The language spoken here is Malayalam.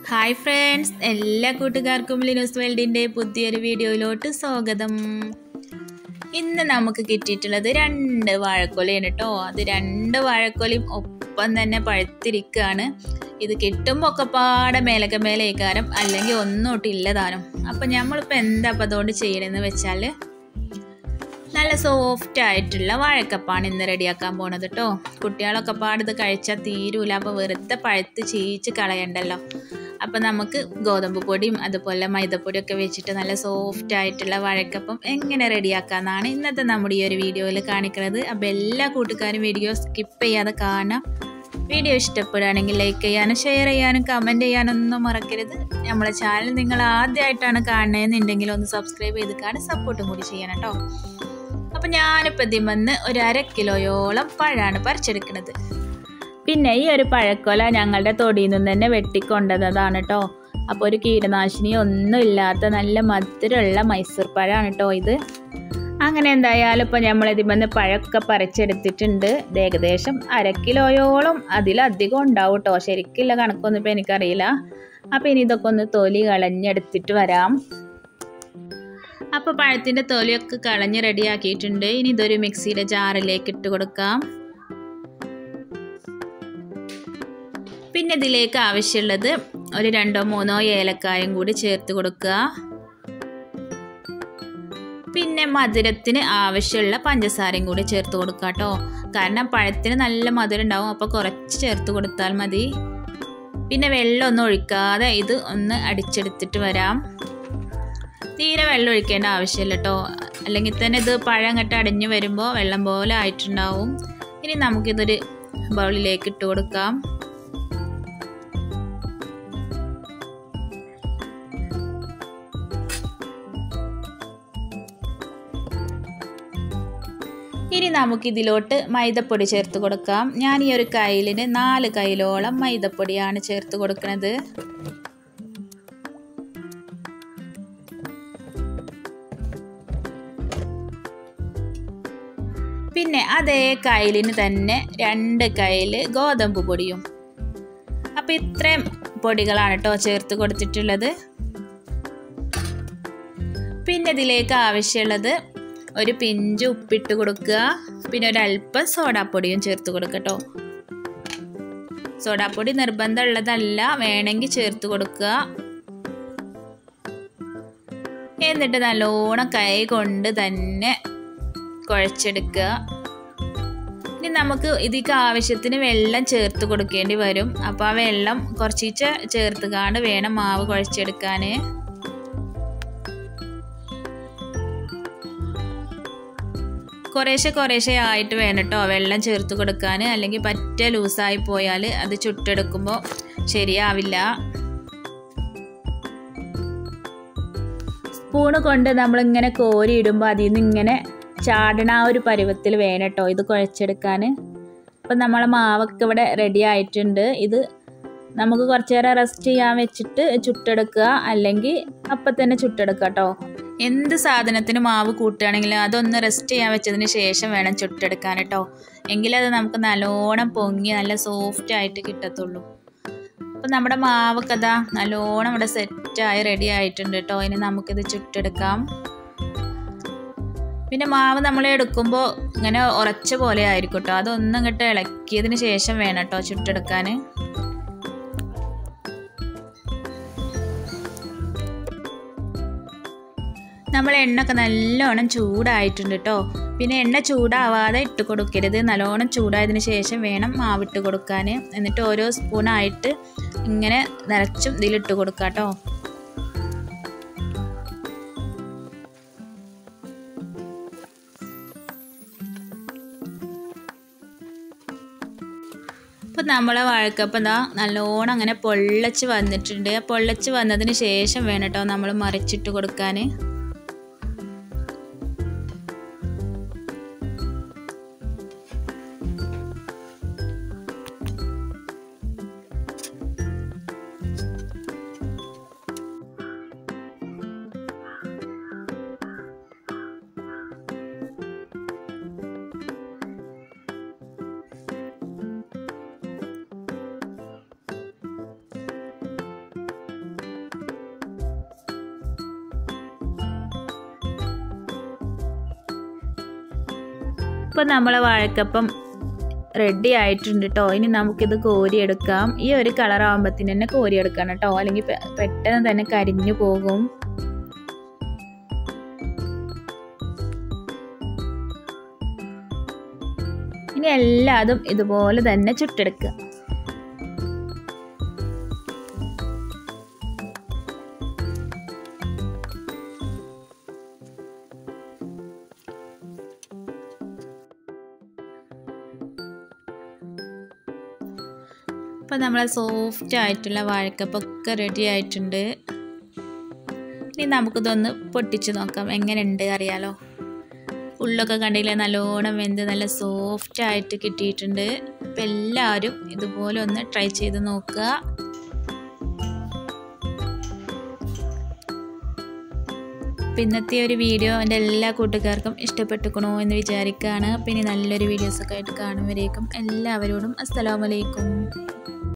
ഹായ് ഫ്രണ്ട്സ് എല്ലാ കൂട്ടുകാർക്കും ലിനോസ് വേൾഡിൻ്റെ പുതിയൊരു വീഡിയോയിലോട്ട് സ്വാഗതം ഇന്ന് നമുക്ക് കിട്ടിയിട്ടുള്ളത് രണ്ട് വാഴക്കൊലയാണ് കേട്ടോ അത് രണ്ട് വാഴക്കൊലയും ഒപ്പം തന്നെ പഴുത്തിരിക്കുകയാണ് ഇത് കിട്ടുമ്പോൾ ഒക്കെ പാടെ മേലൊക്കെ മേലേക്കാരം അല്ലെങ്കിൽ ഒന്നോട്ടില്ല താനും അപ്പം നമ്മളിപ്പോൾ എന്താ അപ്പം അതുകൊണ്ട് ചെയ്യണമെന്ന് വെച്ചാൽ നല്ല സോഫ്റ്റ് ആയിട്ടുള്ള വാഴക്കപ്പാണ് ഇന്ന് റെഡിയാക്കാൻ പോണത് കേട്ടോ കുട്ടികളൊക്കെ പാടിത് കഴിച്ചാൽ തീരൂല അപ്പോൾ വെറുതെ പഴുത്ത് ചീച്ച് കളയണ്ടല്ലോ അപ്പോൾ നമുക്ക് ഗോതമ്പ് പൊടിയും അതുപോലെ മൈദപ്പൊടിയൊക്കെ വെച്ചിട്ട് നല്ല സോഫ്റ്റ് ആയിട്ടുള്ള വാഴക്കപ്പം എങ്ങനെ റെഡിയാക്കാമെന്നാണ് ഇന്നത്തെ നമ്മുടെ ഈ ഒരു വീഡിയോയിൽ കാണിക്കുന്നത് അപ്പോൾ എല്ലാ കൂട്ടുകാരും വീഡിയോ സ്കിപ്പ് ചെയ്യാതെ കാണാം വീഡിയോ ഇഷ്ടപ്പെടുകയാണെങ്കിൽ ലൈക്ക് ചെയ്യാനും ഷെയർ ചെയ്യാനും കമൻറ്റ് ചെയ്യാനൊന്നും മറക്കരുത് നമ്മളെ ചാനൽ നിങ്ങൾ ആദ്യമായിട്ടാണ് കാണുന്നതെന്നുണ്ടെങ്കിൽ ഒന്ന് സബ്സ്ക്രൈബ് ചെയ്ത് കാണാൻ സപ്പോർട്ടും കൂടി ചെയ്യണം കേട്ടോ അപ്പം ഞാനിപ്പോൾ ഇതിൽ വന്ന് ഒരു അര കിലോയോളം പഴമാണ് പറിച്ചെടുക്കുന്നത് പിന്നെ ഈ ഒരു പഴക്കൊല ഞങ്ങളുടെ തൊടിയിൽ നിന്ന് തന്നെ വെട്ടിക്കൊണ്ടതാണ് കേട്ടോ അപ്പോൾ ഒരു കീടനാശിനി ഒന്നും ഇല്ലാത്ത നല്ല മധുരമുള്ള മൈസൂർ പഴമാണ് കേട്ടോ ഇത് അങ്ങനെ എന്തായാലും ഇപ്പോൾ നമ്മൾ ഇതിൽ വന്ന് പഴമൊക്കെ പറിച്ചെടുത്തിട്ടുണ്ട് ഇത് ഏകദേശം അര കിലോയോളം അതിലധികം ഉണ്ടാവും കേട്ടോ ശരിക്കില്ല കണക്കൊന്നും ഇപ്പോൾ എനിക്കറിയില്ല അപ്പോൾ ഇനി ഇതൊക്കെ ഒന്ന് തൊലി കളഞ്ഞെടുത്തിട്ട് വരാം അപ്പോൾ പഴത്തിൻ്റെ തൊലിയൊക്കെ കളഞ്ഞ് റെഡിയാക്കിയിട്ടുണ്ട് ഇനി ഇതൊരു മിക്സിയുടെ ജാറിലേക്ക് ഇട്ട് കൊടുക്കാം പിന്നെ ഇതിലേക്ക് ആവശ്യമുള്ളത് ഒരു രണ്ടോ മൂന്നോ ഏലക്കായും കൂടി ചേർത്ത് കൊടുക്കുക പിന്നെ മധുരത്തിന് ആവശ്യമുള്ള പഞ്ചസാരയും കൂടി ചേർത്ത് കൊടുക്കുക കേട്ടോ കാരണം പഴത്തിന് നല്ല മധുരം ഉണ്ടാവും അപ്പോൾ കുറച്ച് ചേർത്ത് കൊടുത്താൽ മതി പിന്നെ വെള്ളം ഒന്നും ഒഴിക്കാതെ ഇത് ഒന്ന് അടിച്ചെടുത്തിട്ട് വരാം തീരെ വെള്ളം ഒഴിക്കേണ്ട ആവശ്യമില്ല കേട്ടോ അല്ലെങ്കിൽ തന്നെ ഇത് പഴം കെട്ട് അടിഞ്ഞു വരുമ്പോൾ വെള്ളം പോലെ ആയിട്ടുണ്ടാവും ഇനി നമുക്കിതൊരു ബൗളിലേക്ക് ഇട്ട് കൊടുക്കാം ഇനി നമുക്കിതിലോട്ട് മൈദപ്പൊടി ചേർത്ത് കൊടുക്കാം ഞാൻ ഈ ഒരു കയ്യിലിന് നാല് കയ്യിലോളം മൈദപ്പൊടിയാണ് ചേർത്ത് കൊടുക്കുന്നത് പിന്നെ അതേ കയ്യിലിന് തന്നെ രണ്ട് കയ്യിൽ ഗോതമ്പ് പൊടിയും അപ്പം ഇത്രയും പൊടികളാണ് കേട്ടോ ചേർത്ത് കൊടുത്തിട്ടുള്ളത് പിന്നെ ഇതിലേക്ക് ആവശ്യമുള്ളത് ഒരു പിഞ്ച് ഉപ്പിട്ട് കൊടുക്കുക പിന്നെ ഒരല്പം സോഡാപ്പൊടിയും ചേർത്ത് കൊടുക്കട്ടോ സോഡാപ്പൊടി നിർബന്ധമുള്ളതല്ല വേണമെങ്കിൽ ചേർത്ത് കൊടുക്കുക എന്നിട്ട് നല്ലോണം കൈ കൊണ്ട് തന്നെ കുഴച്ചെടുക്കുക ഇനി നമുക്ക് ഇതിക്ക് ആവശ്യത്തിന് വെള്ളം ചേർത്ത് കൊടുക്കേണ്ടി വരും അപ്പോൾ ആ വെള്ളം കുറച്ചിച്ച് ചേർത്ത് കാണ്ട് വേണം മാവ് കുഴച്ചെടുക്കാൻ കുറേശ്ശെ കുറേശ്ശെ ആയിട്ട് വേണം കേട്ടോ വെള്ളം ചേർത്ത് കൊടുക്കാൻ അല്ലെങ്കിൽ പറ്റ ലൂസായി പോയാൽ അത് ചുട്ടെടുക്കുമ്പോൾ ശരിയാവില്ല സ്പൂണ് കൊണ്ട് നമ്മളിങ്ങനെ കോരി ഇടുമ്പോൾ അതിൽ നിന്ന് ഇങ്ങനെ ചാടണ ആ ഒരു പരുവത്തിൽ വേണം കേട്ടോ ഇത് കുഴച്ചെടുക്കാൻ അപ്പം നമ്മളെ മാവൊക്കെ ഇവിടെ റെഡി ആയിട്ടുണ്ട് ഇത് നമുക്ക് കുറച്ച് നേരം റെസ്റ്റ് ചെയ്യാൻ വെച്ചിട്ട് ചുട്ടെടുക്കുക അല്ലെങ്കിൽ അപ്പം തന്നെ ചുട്ടെടുക്കുക കേട്ടോ എന്ത് സാധനത്തിന് മാവ് കൂട്ടുകയാണെങ്കിൽ അതൊന്ന് റെസ്റ്റ് ചെയ്യാൻ വെച്ചതിന് ശേഷം വേണം ചുട്ടെടുക്കാൻ കേട്ടോ എങ്കിലത് നമുക്ക് നല്ലോണം പൊങ്ങി നല്ല സോഫ്റ്റ് ആയിട്ട് കിട്ടത്തുള്ളൂ അപ്പം നമ്മുടെ മാവൊക്കെ അതാ നല്ലോണം ഇവിടെ സെറ്റായി റെഡി ആയിട്ടുണ്ട് കേട്ടോ ഇനി നമുക്കിത് ചുട്ടെടുക്കാം പിന്നെ മാവ് നമ്മൾ എടുക്കുമ്പോൾ ഇങ്ങനെ ഉറച്ച പോലെ ആയിരിക്കും കേട്ടോ അതൊന്നും ഇങ്ങോട്ട് ഇളക്കിയതിന് ശേഷം വേണം കേട്ടോ ചുട്ടെടുക്കാൻ നമ്മൾ എണ്ണൊക്കെ നല്ലോണം ചൂടായിട്ടുണ്ട് കേട്ടോ പിന്നെ എണ്ണ ചൂടാവാതെ ഇട്ട് കൊടുക്കരുത് നല്ലോണം ചൂടായതിന് ശേഷം വേണം മാവിട്ട് കൊടുക്കാൻ എന്നിട്ട് ഓരോ സ്പൂണായിട്ട് ഇങ്ങനെ നിറച്ചും ഇതിലിട്ട് കൊടുക്കാം കേട്ടോ അപ്പോൾ നമ്മളെ വാഴക്കപ്പം എന്താ നല്ലോണം അങ്ങനെ പൊള്ളച്ച് വന്നിട്ടുണ്ട് പൊള്ളച്ച് വന്നതിന് ശേഷം വേണം കേട്ടോ നമ്മൾ മറിച്ചിട്ട് കൊടുക്കാൻ ഇപ്പം നമ്മളെ വാഴക്കപ്പം റെഡി ആയിട്ടുണ്ട് കേട്ടോ ഇനി നമുക്കിത് കോരിയെടുക്കാം ഈ ഒരു കളർ ആകുമ്പോഴത്തേന് തന്നെ കോരിയെടുക്കണം കേട്ടോ അല്ലെങ്കിൽ പെ- പെട്ടെന്ന് തന്നെ കരിഞ്ഞു പോകും ഇനി എല്ലാതും ഇതുപോലെ തന്നെ ചുട്ടെടുക്കുക അപ്പം നമ്മളെ സോഫ്റ്റ് ആയിട്ടുള്ള വാഴക്കപ്പൊക്കെ റെഡി ആയിട്ടുണ്ട് ഇനി നമുക്കിതൊന്ന് പൊട്ടിച്ച് നോക്കാം എങ്ങനെയുണ്ട് അറിയാലോ ഉള്ളൊക്കെ കണ്ടില്ലേ നല്ലോണം വെന്ത് നല്ല സോഫ്റ്റ് ആയിട്ട് കിട്ടിയിട്ടുണ്ട് അപ്പം എല്ലാവരും ഇതുപോലെ ഒന്ന് ട്രൈ ചെയ്ത് നോക്കുക അപ്പം ഇന്നത്തെ ഒരു വീഡിയോ എൻ്റെ എല്ലാ കൂട്ടുകാർക്കും ഇഷ്ടപ്പെട്ടുക്കണോ എന്ന് വിചാരിക്കുകയാണ് പിന്നെ നല്ലൊരു വീഡിയോസൊക്കെ ആയിട്ട് കാണുമ്പോഴേക്കും എല്ലാവരോടും അസ്സലാമലൈക്കും